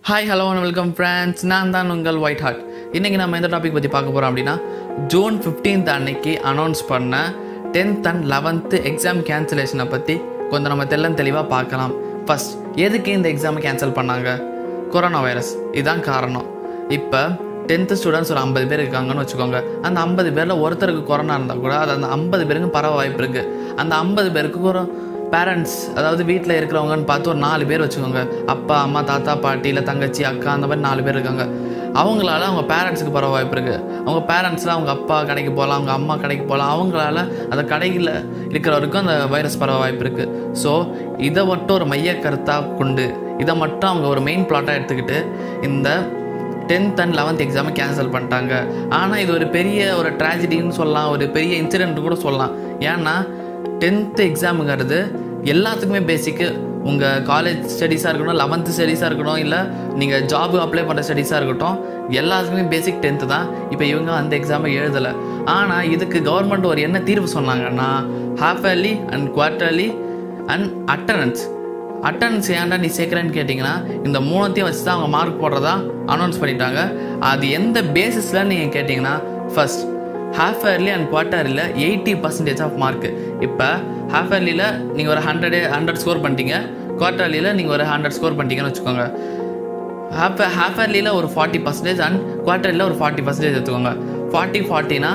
Hi hello and welcome friends நான் தான் உங்கள் ஒயிட் ஹார்ட் இன்றைக்கி நம்ம எந்த டாபிக் பற்றி பார்க்க போகிறோம் அப்படின்னா ஜூன் 15th அன்னைக்கு அனௌன்ஸ் பண்ண டென்த் அண்ட் லெவன்த்து எக்ஸாம் கேன்சலேஷனை பற்றி கொஞ்சம் நம்ம தெள்ளன் தெளிவாக பார்க்கலாம் ஃபர்ஸ்ட் எதுக்கு இந்த எக்ஸாமை கேன்சல் பண்ணாங்க கொரோனா வைரஸ் இதுதான் காரணம் இப்போ டென்த்து ஸ்டூடெண்ட்ஸ் ஒரு ஐம்பது பேர் இருக்காங்கன்னு வச்சுக்கோங்க அந்த ஐம்பது பேரில் ஒருத்தருக்கு கொரோனா இருந்தால் கூட அது அந்த ஐம்பது பேருக்கு பரவ வாய்ப்பு இருக்குது அந்த ஐம்பது பேருக்கு ஒரு பேரண்ட்ஸ் அதாவது வீட்டில் இருக்கிறவங்கன்னு பார்த்து ஒரு நாலு பேர் வச்சுக்கோங்க அப்பா அம்மா தாத்தா பாட்டி இல்லை தங்கச்சி அக்கா அந்த மாதிரி நாலு பேர் இருக்காங்க அவங்களால அவங்க பேரண்ட்ஸுக்கு பரவ வாய்ப்பு இருக்குது அவங்க பேரண்ட்ஸில் அவங்க அப்பா கடைக்கு போகலாம் அவங்க அம்மா கடைக்கு போகலாம் அவங்களால அந்த கடையில் இருக்கிறவருக்கும் அந்த வைரஸ் பரவ வாய்ப்பு இருக்குது ஸோ இதை மட்டும் ஒரு மைய கருத்தாக கொண்டு இதை மட்டும் அவங்க ஒரு மெயின் பிளாட்டாக எடுத்துக்கிட்டு இந்த டென்த் அண்ட் லெவன்த் எக்ஸாமை கேன்சல் பண்ணிட்டாங்க ஆனால் இது ஒரு பெரிய ஒரு ட்ராஜடின்னு சொல்லலாம் ஒரு பெரிய இன்சிடென்ட் கூட சொல்லலாம் ஏன்னா டென்த்து எக்ஸாமுங்கிறது எல்லாத்துக்குமே பேசிக்கு உங்கள் காலேஜ் ஸ்டடீஸாக இருக்கட்டும் லெவன்த்து ஸ்டடீஸாக இருக்கட்டும் இல்லை நீங்கள் ஜாபு அப்ளை பண்ணுற ஸ்டடீஸாக இருக்கட்டும் எல்லாத்துக்குமே பேசிக் டென்த்து தான் இப்போ இவங்க அந்த எக்ஸாமை எழுதலை ஆனால் இதுக்கு கவர்மெண்ட் ஒரு என்ன தீர்வு சொன்னாங்கன்னா half yearly and quarterly and attendance attendance ஏன்டா நீ சேர்க்குறேன்னு கேட்டிங்கன்னா இந்த மூணுத்தையும் வச்சு தான் அவங்க மார்க் போடுறதா அனௌன்ஸ் பண்ணிட்டாங்க அது எந்த பேசிஸில் நீங்கள் கேட்டிங்கன்னா ஃபர்ஸ்ட் ஹாஃப் இயர்லி அண்ட் குவார்ட்டர்லியில் எயிட்டி பர்சன்டேஜ் ஆஃப் மார்க் இப்போ ஹாஃப் இயர்லியில் நீங்கள் ஒரு ஹண்ட்ரடே ஹண்ட்ரட் ஸ்கோர் பண்ணிட்டீங்க குவார்ட்டர்லியில் நீங்கள் ஒரு ஹண்ட்ரட் ஸ்கோர் பண்ணிட்டீங்கன்னு வச்சுக்கோங்க ஹாஃப் ஹாஃப் இயர்லியில் ஒரு ஃபார்ட்டி பர்சன்டேஜ் அண்ட் குவார்ட்டர்லியில் ஒரு ஃபார்ட்டி பர்சன்டேஜ் எடுத்துக்கோங்க ஃபார்ட்டி ஃபார்ட்டினா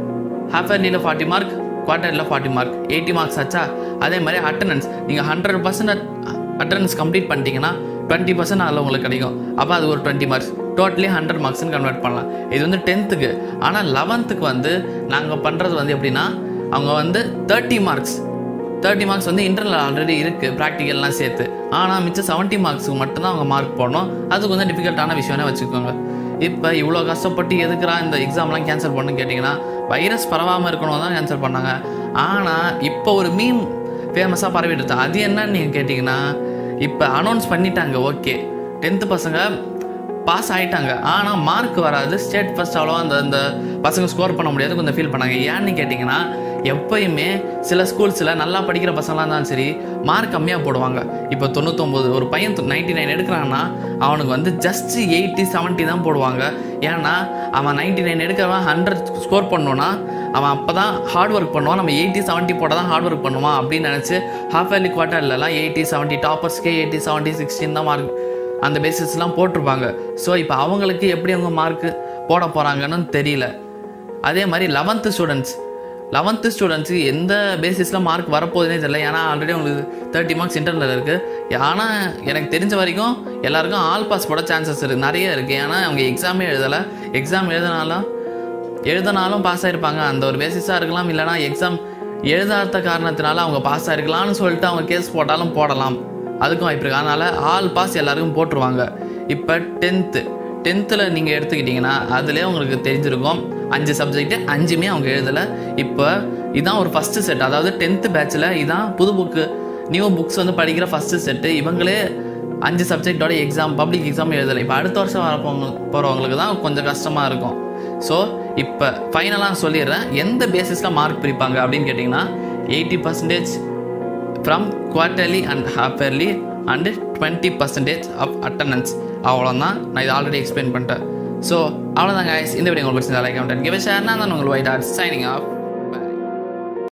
ஹாஃப் இயர்லியில் ஃபார்ட்டி மார்க் குவார்ட்டரில் ஃபார்ட்டி மார்க் எயிட்டி மார்க்ஸ் ஆச்சா அதே மாதிரி அட்டண்டன்ஸ் நீங்கள் ஹண்ட்ரட் பர்சன்ட் அட்டண்டன்ஸ் கம்ப்ளீட் பண்ணிட்டீங்கன்னா டுவெண்ட்டி பர்சன்ட் அதில் உங்களுக்கு கிடைக்கும் அப்போ அது ஒரு டுவெண்ட்டி மார்க்ஸ் டோட்டலி ஹண்ட்ரட் மார்க்ஸ்னு கன்வெர்ட் பண்ணலாம் இது வந்து டென்த்துக்கு ஆனால் லெவன்த்துக்கு வந்து நாங்கள் பண்ணுறது வந்து எப்படின்னா அவங்க வந்து தேர்ட்டி மார்க்ஸ் தேர்ட்டி மார்க்ஸ் வந்து இன்டர்னல் ஆல்ரெடி இருக்குது ப்ராக்டிக்கல்லாம் சேர்த்து ஆனால் மிச்சம் செவன்ட்டி மார்க்ஸுக்கு மட்டும்தான் அவங்க மார்க் போடணும் அது கொஞ்சம் டிஃபிகல்ட்டான விஷயம்னே வச்சுக்கோங்க இப்போ இவ்வளோ கஷ்டப்பட்டு எதுக்குறா இந்த எக்ஸாம்லாம் கேன்சல் பண்ணுன்னு கேட்டிங்கன்னா வைரஸ் பரவாமல் இருக்கணும் தான் கேன்சல் பண்ணாங்க ஆனால் இப்போ ஒரு மீம் ஃபேமஸாக பரவிட்டு இருக்கு. அது என்னன்னு நீங்கள் கேட்டிங்கன்னா இப்போ அனௌன்ஸ் பண்ணிட்டாங்க ஓகே டென்த்து பசங்க பாஸ் ஆயிட்டாங்க ஆனால் மார்க் வராது ஸ்டேட் ஃபர்ஸ்ட் அவ்வளோவா அந்த அந்த பசங்க ஸ்கோர் பண்ண முடியாது கொஞ்சம் ஃபீல் பண்ணாங்க ஏன்னு கேட்டிங்கன்னா எப்பயுமே சில ஸ்கூல்ஸில் நல்லா படிக்கிற பசங்களாக இருந்தாலும் சரி மார்க் கம்மியாக போடுவாங்க இப்போ தொண்ணூத்தொம்பது ஒரு பையன் நைன்டி நைன் எடுக்கிறான்னா அவனுக்கு வந்து ஜஸ்ட் எயிட்டி செவன்ட்டி தான் போடுவாங்க ஏன்னா அவன் நைன்டி நைன் எடுக்கிறவன் ஹண்ட்ரட் ஸ்கோர் பண்ணோன்னா அவன் அப்போ தான் ஹார்ட் ஒர்க் பண்ணுவான் நம்ம எயிட்டி செவன்ட்டி போட்டால் தான் ஹார்ட் ஒர்க் பண்ணுவான் அப்படின்னு நினச்சி ஹாஃப் இயர்லி குவார்ட்டர்லலாம் எயிட்டி செவன்ட்டி டாப்பர்ஸ்க்கே எயிட்டி செவன்ட்டி சிக்ஸ்டின் தான் மார்க் அந்த பேசிஸ்லாம் போட்டிருப்பாங்க ஸோ இப்போ அவங்களுக்கு எப்படி அவங்க மார்க்கு போட போகிறாங்கன்னு தெரியல அதே மாதிரி லெவன்த்து ஸ்டூடெண்ட்ஸ் லெவன்த்து ஸ்டூடெண்ட்ஸுக்கு எந்த பேசிஸில் மார்க் வரப்போகுதுனே தெரியல ஏன்னா ஆல்ரெடி உங்களுக்கு தேர்ட்டி மார்க்ஸ் இன்டர்னல் இருக்குது ஆனால் எனக்கு தெரிஞ்ச வரைக்கும் எல்லாருக்கும் ஆல் பாஸ் போட சான்சஸ் இருக்குது நிறைய இருக்குது ஏன்னா அவங்க எக்ஸாமே எழுதலை எக்ஸாம் எழுதினாலும் எழுதினாலும் பாஸ் ஆகிருப்பாங்க அந்த ஒரு பேசிஸாக இருக்கலாம் இல்லைனா எக்ஸாம் எழுதாத காரணத்தினால அவங்க பாஸ் ஆகிருக்கலாம்னு சொல்லிட்டு அவங்க கேஸ் போட்டாலும் போடலாம் அதுக்கும் வாய்ப்பு இருக்குது அதனால் ஆல் பாஸ் எல்லாருக்கும் போட்டுருவாங்க இப்போ டென்த்து டென்த்தில் நீங்கள் எடுத்துக்கிட்டிங்கன்னா அதுலேயே உங்களுக்கு தெரிஞ்சிருக்கும் அஞ்சு சப்ஜெக்ட் அஞ்சுமே அவங்க எழுதலை இப்போ இதான் ஒரு ஃபஸ்ட்டு செட் அதாவது டென்த்து பேட்சில் இதான் புது புக்கு நியூ புக்ஸ் வந்து படிக்கிற ஃபஸ்ட்டு செட்டு இவங்களே அஞ்சு சப்ஜெக்டோட எக்ஸாம் பப்ளிக் எக்ஸாம் எழுதலை இப்போ அடுத்த வருஷம் வரப்போங்க போகிறவங்களுக்கு தான் கொஞ்சம் கஷ்டமாக இருக்கும் ஸோ இப்போ ஃபைனலாக சொல்லிடுறேன் எந்த பேசிஸில் மார்க் பிரிப்பாங்க அப்படின்னு கேட்டிங்கன்னா eighty percentage from quarterly and half yearly and twenty percentage of attendance அவ்வளோதான் நான் இது ஆல்ரெடி எக்ஸ்பிளைன் பண்ணிட்டேன் ஸோ அவ்வளோதான் guys இந்த வீடியோ உங்களுக்கு பிடிச்சிருந்தா லைக் கமெண்ட் கிவ் ஷேர் நான் தான் உங்கள் ஒயிட் ஆர்ட் சைனிங் ஆஃப்